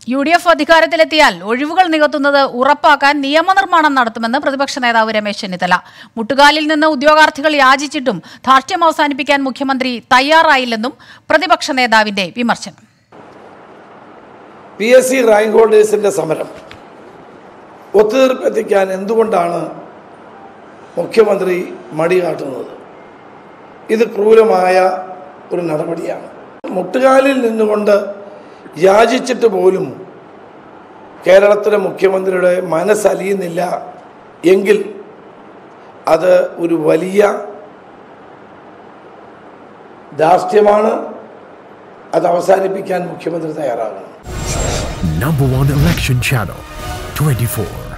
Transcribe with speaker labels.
Speaker 1: U D F അധികാരത്തിലെത്തിയാൽ ഒഴിവുകൾ നികത്തുന്നത് ഉറപ്പാക്കാൻ നിയമനിർമ്മാണം നടത്തുമെന്ന് പ്രതിപക്ഷ നേതാവ് രമേശ് ചെന്നിത്തല മുട്ടുകാലിൽ നിന്ന് ഉദ്യോഗാർത്ഥികൾ യാചിച്ചിട്ടും ധാർഷ്ട്യം അവസാനിപ്പിക്കാൻ മുഖ്യമന്ത്രി തയ്യാറായില്ലെന്നും പ്രതിപക്ഷ നേതാവിന്റെ വിമർശനം
Speaker 2: പി എസ് സി റാങ്ക് ഹോൾഡേഴ്സിൻ്റെ സമരം ഒത്തുതീർപ്പെത്തിക്കാൻ എന്തുകൊണ്ടാണ് മുഖ്യമന്ത്രി മടി കാട്ടുന്നത് ഇത് ക്രൂരമായ ഒരു നടപടിയാണ് മുട്ടുകാലിൽ നിന്നുകൊണ്ട് യാചിച്ചിട്ട് പോലും കേരളത്തിലെ മുഖ്യമന്ത്രിയുടെ മനസ്സലിയുന്നില്ല എങ്കിൽ അത് ഒരു വലിയ ധാർഷ്ട്യമാണ് അത് അവസാനിപ്പിക്കാൻ മുഖ്യമന്ത്രി തയ്യാറാകണം
Speaker 3: Number one election channel 24.